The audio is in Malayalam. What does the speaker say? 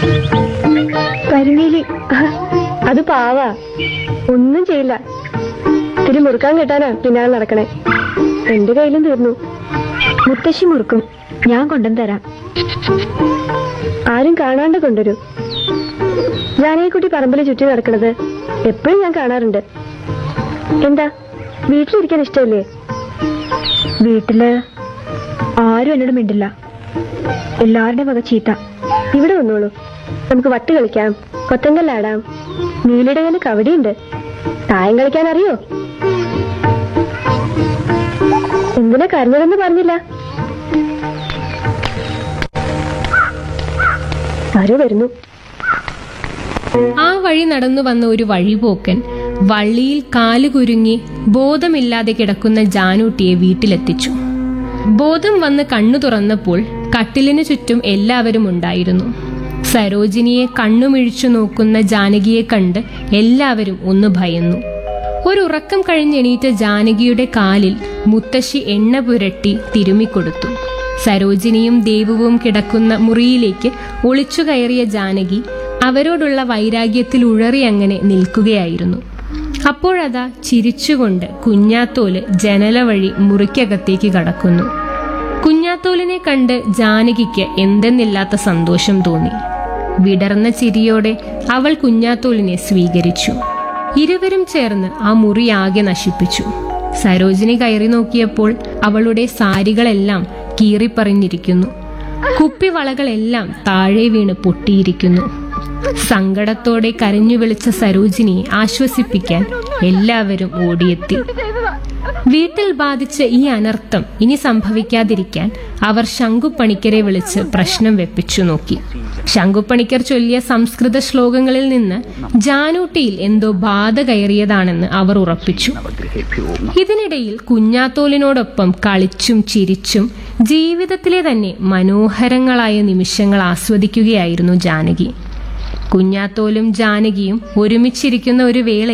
കരിമീലി അത് പാവാ ഒന്നും ചെയ്യില്ല ഇത്തിരി മുറുക്കാൻ കിട്ടാനാ പിന്നാലെ നടക്കണേ എന്റെ കയ്യിലും തീർന്നു മുത്തശ്ശി മുറുക്കും ഞാൻ കൊണ്ടുവന്ന് തരാം ആരും കാണാണ്ട് കൊണ്ടുവരൂ ജാനകിക്കുട്ടി പറമ്പിൽ ചുറ്റി നടക്കണത് എപ്പോഴും ഞാൻ കാണാറുണ്ട് എന്താ വീട്ടിലിരിക്കാൻ ഇഷ്ടമല്ലേ വീട്ടില് ആരും എന്നോട് മിണ്ടില്ല എല്ലാവരുടെയും വക ചീത്ത ഇവിടെ വന്നോളൂ നമുക്ക് വട്ട് കളിക്കാം കൊത്തങ്കല്ലാടാം നീലയുടെ കയ്യിൽ കവടിയുണ്ട് തായം കളിക്കാൻ അറിയോ എന്തിനാ കരഞ്ഞതെന്ന് പറഞ്ഞില്ല ആരോ വരുന്നു ആ വഴി നടന്നു വന്ന ഒരു വഴിപോക്കൻ വള്ളിയിൽ കാലുകുരുങ്ങി ബോധമില്ലാതെ കിടക്കുന്ന ജാനൂട്ടിയെ വീട്ടിലെത്തിച്ചു ബോധം വന്ന് കണ്ണു തുറന്നപ്പോൾ കട്ടിലിനു ചുറ്റും എല്ലാവരും ഉണ്ടായിരുന്നു സരോജിനിയെ കണ്ണുമിഴിച്ചു നോക്കുന്ന ജാനകിയെ കണ്ട് എല്ലാവരും ഒന്ന് ഭയന്നു ഒരു ഉറക്കം കഴിഞ്ഞെണീറ്റ ജാനകിയുടെ കാലിൽ മുത്തശ്ശി എണ്ണ പുരട്ടി തിരുമിക്കൊടുത്തു സരോജിനിയും ദേവുവും കിടക്കുന്ന മുറിയിലേക്ക് ഒളിച്ചു കയറിയ ജാനകി അവരോടുള്ള വൈരാഗ്യത്തിൽ ഉഴറി അങ്ങനെ നിൽക്കുകയായിരുന്നു അപ്പോഴതാ ചിരിച്ചുകൊണ്ട് കുഞ്ഞാത്തോല് ജനല വഴി മുറിക്കകത്തേക്ക് കടക്കുന്നു കുഞ്ഞാത്തോലിനെ കണ്ട് ജാനകിക്ക് എന്തെന്നില്ലാത്ത സന്തോഷം തോന്നി വിടർന്ന ചിരിയോടെ അവൾ കുഞ്ഞാത്തോലിനെ സ്വീകരിച്ചു ഇരുവരും ചേർന്ന് ആ മുറി ആകെ നശിപ്പിച്ചു സരോജിനി കയറി നോക്കിയപ്പോൾ അവളുടെ സാരികളെല്ലാം കീറിപ്പറിഞ്ഞിരിക്കുന്നു കുപ്പിവളകളെല്ലാം താഴെ വീണ് പൊട്ടിയിരിക്കുന്നു സങ്കടത്തോടെ കരഞ്ഞു വിളിച്ച സരോജിനിയെ ആശ്വസിപ്പിക്കാൻ എല്ലാവരും ഓടിയെത്തി വീട്ടിൽ ബാധിച്ച ഈ അനർത്ഥം ഇനി സംഭവിക്കാതിരിക്കാൻ അവർ ശങ്കുപ്പണിക്കരെ വിളിച്ച് പ്രശ്നം വെപ്പിച്ചു നോക്കി ശങ്കുപ്പണിക്കർ ചൊല്ലിയ സംസ്കൃത ശ്ലോകങ്ങളിൽ നിന്ന് ജാനൂട്ടിയിൽ എന്തോ ബാധ കയറിയതാണെന്ന് അവർ ഉറപ്പിച്ചു ഇതിനിടയിൽ കുഞ്ഞാത്തോലിനോടൊപ്പം കളിച്ചും ചിരിച്ചും ജീവിതത്തിലെ തന്നെ മനോഹരങ്ങളായ നിമിഷങ്ങൾ ആസ്വദിക്കുകയായിരുന്നു ജാനകി കുഞ്ഞാത്തോലും ജാനകിയും ഒരുമിച്ചിരിക്കുന്ന ഒരു വേള